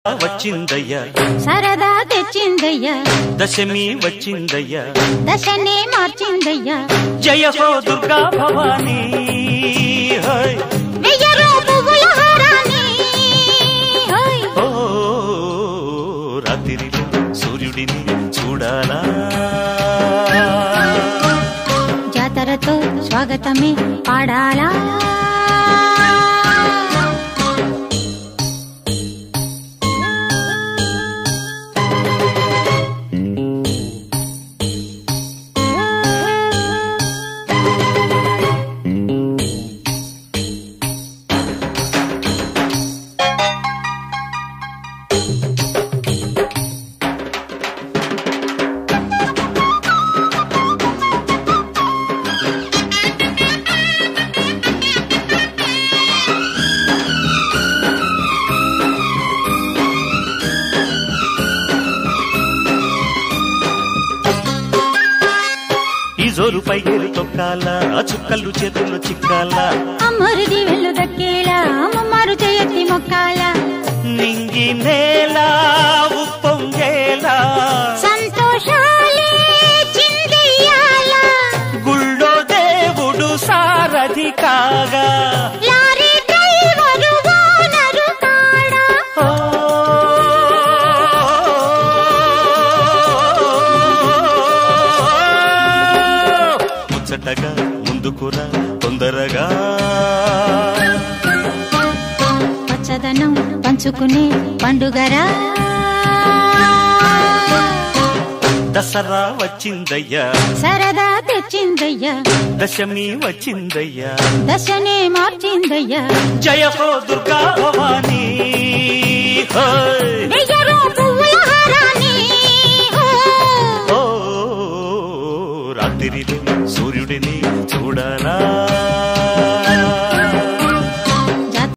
వచ్చిందయ్యా సరదా తెచ్చిందయ్యా దశమి వచ్చిందయ్యా దశనే మార్చిందయ్యా జయ హో దుర్గా భవానీ హై. వెయ్యరు పువ్వుల హారాన్ని హోయ్. ఓ రాత్రిలో సూర్యుడిని చూడాలా జాతరతో స్వాగతమే పాడాలా ఈ జోరు పైకి తొక్కాల ఆ చుక్కలు చేతుల్లో చిక్కాల అమ్మరుది వెళ్ళు దక్కేలా అమ్మమ్మారు చేయత్తి మొక్కాల నింగి నేల ఉప్పొంగేలా సంతోషాలే చిందెయ్యాల గుళ్ళో దేవుడు సారథి కాగా లారీ డ్రైవరు ఓనరు కాడా ఓ ముచ్చటగా ముందుకురా తొందరగా పచ్చదనం పంచుకునే పండుగరా దసరా వచ్చిందయ్యా సరదా తెచ్చిందయ్యా దశమి వచ్చిందయ్యా దశనే మార్చిందయ్యా జయ హో దుర్గా భవానీ హై. వెయ్యరు పువ్వుల హారాన్ని ఓ రాత్రిలో సూర్యుడిని చూడాలా